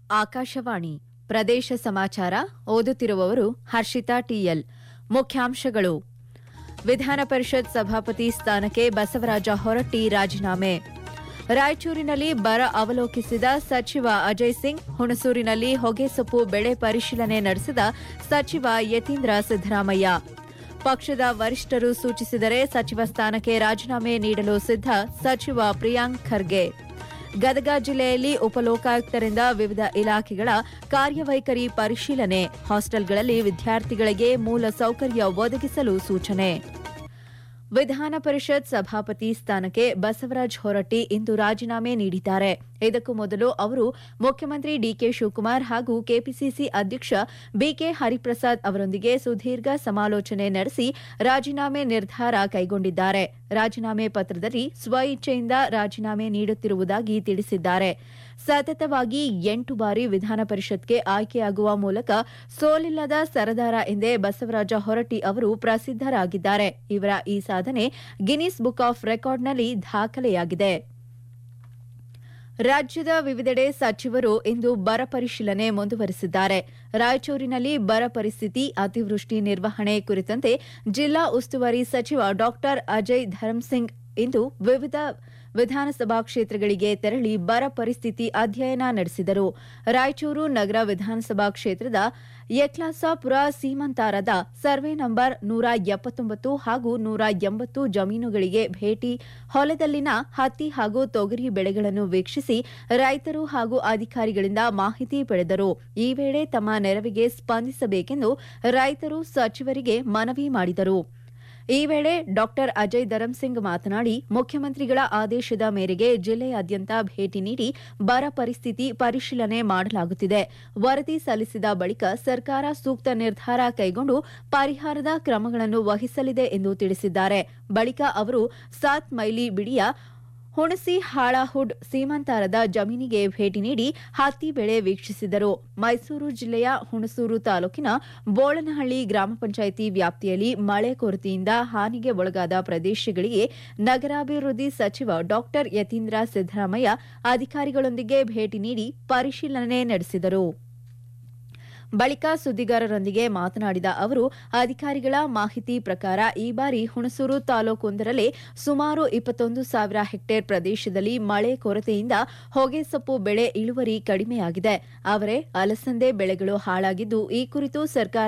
ಆಕಾಶವಾಣಿ ಪ್ರದೇಶ ಸಮಾಚಾರ ಓದುತ್ತಿರುವವರು ಹರ್ಷಿತಾ ಟಿಎಲ್ ಮುಖ್ಯಾಂಶಗಳು ವಿಧಾನ ಪರಿಷತ್ ಸಭಾಪತಿ ಸ್ಥಾನಕ್ಕೆ ಬಸವರಾಜ ಹೊರಟ್ಟಿ ರಾಜೀನಾಮೆ ರಾಯಚೂರಿನಲ್ಲಿ ಬರ ಅವಲೋಕಿಸಿದ ಸಚಿವ ಅಜಯ್ ಸಿಂಗ್ ಹುಣಸೂರಿನಲ್ಲಿ ಹೊಗೆಸೊಪ್ಪು ಬೆಳೆ ಪರಿಶೀಲನೆ ನಡೆಸಿದ ಸಚಿವ ಯತೀಂದ್ರ ಸಿದ್ದರಾಮಯ್ಯ ಪಕ್ಷದ ವರಿಷ್ಠರು ಸೂಚಿಸಿದರೆ ಸಚಿವ ಸ್ಥಾನಕ್ಕೆ ರಾಜೀನಾಮೆ ನೀಡಲು ಸಿದ್ಧ ಸಚಿವ ಪ್ರಿಯಾಂಕ್ ಖರ್ಗೆ ಗದಗ ಜಿಲ್ಲೆಯಲ್ಲಿ ಉಪಲೋಕಾಯುಕ್ತರಿಂದ ವಿವಿಧ ಇಲಾಖೆಗಳ ಕಾರ್ಯವೈಖರಿ ಪರಿಶೀಲನೆ ಹಾಸ್ಟೆಲ್ಗಳಲ್ಲಿ ವಿದ್ಯಾರ್ಥಿಗಳಿಗೆ ಮೂಲ ಸೌಕರ್ಯ ಒದಗಿಸಲು ಸೂಚನೆ ವಿಧಾನ ಪರಿಷತ್ ಸಭಾಪತಿ ಸ್ಥಾನಕ್ಕೆ ಬಸವರಾಜ ಹೊರಟ್ಟಿ ಇಂದು ರಾಜೀನಾಮೆ ನೀಡಿದ್ದಾರೆ ಇದಕ್ಕೂ ಮೊದಲು ಅವರು ಮುಖ್ಯಮಂತ್ರಿ ಡಿಕೆ ಶಿವಕುಮಾರ್ ಹಾಗೂ ಕೆಪಿಸಿಸಿ ಅಧ್ಯಕ್ಷ ಬಿಕೆ ಹರಿಪ್ರಸಾದ್ ಅವರೊಂದಿಗೆ ಸುದೀರ್ಘ ಸಮಾಲೋಚನೆ ನಡೆಸಿ ರಾಜೀನಾಮೆ ನಿರ್ಧಾರ ಕೈಗೊಂಡಿದ್ದಾರೆ ರಾಜೀನಾಮೆ ಪತ್ರದಲ್ಲಿ ಸ್ವಇಚ್ಛೆಯಿಂದ ರಾಜೀನಾಮೆ ನೀಡುತ್ತಿರುವುದಾಗಿ ತಿಳಿಸಿದ್ದಾರೆ ಸತತವಾಗಿ ಎಂಟು ಬಾರಿ ವಿಧಾನ ಪರಿಷತ್ಗೆ ಆಯ್ಕೆಯಾಗುವ ಮೂಲಕ ಸೋಲಿಲ್ಲದ ಸರದಾರ ಎಂದೇ ಬಸವರಾಜ ಹೊರಟ್ಟಿ ಅವರು ಪ್ರಸಿದ್ದರಾಗಿದ್ದಾರೆ ಇವರ ಈ ಸಾಧನೆ ಗಿನ್ನಿಸ್ ಬುಕ್ ಆಫ್ ರೆಕಾರ್ಡ್ನಲ್ಲಿ ದಾಖಲೆಯಾಗಿದೆ ರಾಜ್ಯದ ವಿವಿಧೆಡೆ ಸಚಿವರು ಇಂದು ಬರ ಪರಿಶೀಲನೆ ಮುಂದುವರೆಸಿದ್ದಾರೆ ರಾಯಚೂರಿನಲ್ಲಿ ಬರ ಪರಿಸ್ಥಿತಿ ಅತಿವೃಷ್ಟಿ ನಿರ್ವಹಣೆ ಕುರಿತಂತೆ ಜಿಲ್ಲಾ ಉಸ್ತುವಾರಿ ಸಚಿವ ಡಾ ಅಜಯ್ ಧರ್ಮಸಿಂಗ್ ಇಂದು ವಿವಿಧ ವಿಧಾನಸಭಾ ಕ್ಷೇತ್ರಗಳಿಗೆ ತೆರಳಿ ಬರ ಪರಿಸ್ಥಿತಿ ಅಧ್ಯಯನ ನಡೆಸಿದರು ರಾಯಚೂರು ನಗರ ವಿಧಾನಸಭಾ ಕ್ಷೇತ್ರದ ಯಕ್ಲಾಸಾಪುರ ಸೀಮಂತಾರದ ಸರ್ವೆ ನಂಬರ್ ನೂರ ಎಪ್ಪತ್ತೊಂಬತ್ತು ಹಾಗೂ ನೂರ ಎಂಬತ್ತು ಜಮೀನುಗಳಿಗೆ ಭೇಟಿ ಹೊಲದಲ್ಲಿನ ಹತ್ತಿ ಹಾಗೂ ತೊಗರಿ ಬೆಳೆಗಳನ್ನು ವೀಕ್ಷಿಸಿ ರೈತರು ಹಾಗೂ ಅಧಿಕಾರಿಗಳಿಂದ ಮಾಹಿತಿ ಪಡೆದರು ಈ ವೇಳೆ ತಮ್ಮ ನೆರವಿಗೆ ಸ್ಪಂದಿಸಬೇಕೆಂದು ರೈತರು ಸಚಿವರಿಗೆ ಮನವಿ ಮಾಡಿದರು ಈ ವೇಳೆ ಡಾ ಅಜಯ್ ಧರಂಸಿಂಗ್ ಮಾತನಾಡಿ ಮುಖ್ಯಮಂತ್ರಿಗಳ ಆದೇಶದ ಮೇರೆಗೆ ಜಿಲ್ಲೆಯಾದ್ಯಂತ ಭೇಟಿ ನೀಡಿ ಬರ ಪರಿಸ್ಥಿತಿ ಪರಿಶೀಲನೆ ಮಾಡಲಾಗುತ್ತಿದೆ ವರದಿ ಸಲ್ಲಿಸಿದ ಬಳಿಕ ಸರ್ಕಾರ ಸೂಕ್ತ ನಿರ್ಧಾರ ಕೈಗೊಂಡು ಪರಿಹಾರದ ಕ್ರಮಗಳನ್ನು ವಹಿಸಲಿದೆ ಎಂದು ತಿಳಿಸಿದ್ದಾರೆ ಬಳಿಕ ಅವರು ಸಾತ್ ಮೈಲಿ ಬಿಡಿಯ ಹುಣಸಿ ಹಾಳಹುಡ್ ಸೀಮಂತಾರದ ಜಮೀನಿಗೆ ಭೇಟಿ ನೀಡಿ ಹತ್ತಿ ಬೆಳೆ ವೀಕ್ಷಿಸಿದರು ಮೈಸೂರು ಜಿಲ್ಲೆಯ ಹುಣಸೂರು ತಾಲೂಕಿನ ಬೋಳನಹಳ್ಳಿ ಗ್ರಾಮ ಪಂಚಾಯಿತಿ ವ್ಯಾಪ್ತಿಯಲ್ಲಿ ಮಳೆ ಕೊರತೆಯಿಂದ ಹಾನಿಗೆ ಒಳಗಾದ ಪ್ರದೇಶಗಳಿಗೆ ನಗರಾಭಿವೃದ್ಧಿ ಸಚಿವ ಡಾ ಯತೀಂದ್ರ ಸಿದ್ದರಾಮಯ್ಯ ಅಧಿಕಾರಿಗಳೊಂದಿಗೆ ಭೇಟಿ ನೀಡಿ ಪರಿಶೀಲನೆ ನಡೆಸಿದರು ಬಳಿಕ ಸುದ್ದಿಗಾರರೊಂದಿಗೆ ಮಾತನಾಡಿದ ಅವರು ಅಧಿಕಾರಿಗಳ ಮಾಹಿತಿ ಪ್ರಕಾರ ಈ ಬಾರಿ ಹುಣಸೂರು ತಾಲೂಕೊಂದರಲ್ಲೇ ಸುಮಾರು ಇಪ್ಪತ್ತೊಂದು ಸಾವಿರ ಹೆಕ್ಟೇರ್ ಪ್ರದೇಶದಲ್ಲಿ ಮಳೆ ಕೊರತೆಯಿಂದ ಹೊಗೆಸೊಪ್ಪು ಬೆಳೆ ಇಳುವರಿ ಕಡಿಮೆಯಾಗಿದೆ ಅವರೇ ಅಲಸಂದೆ ಬೆಳೆಗಳು ಹಾಳಾಗಿದ್ದು ಈ ಕುರಿತು ಸರ್ಕಾರ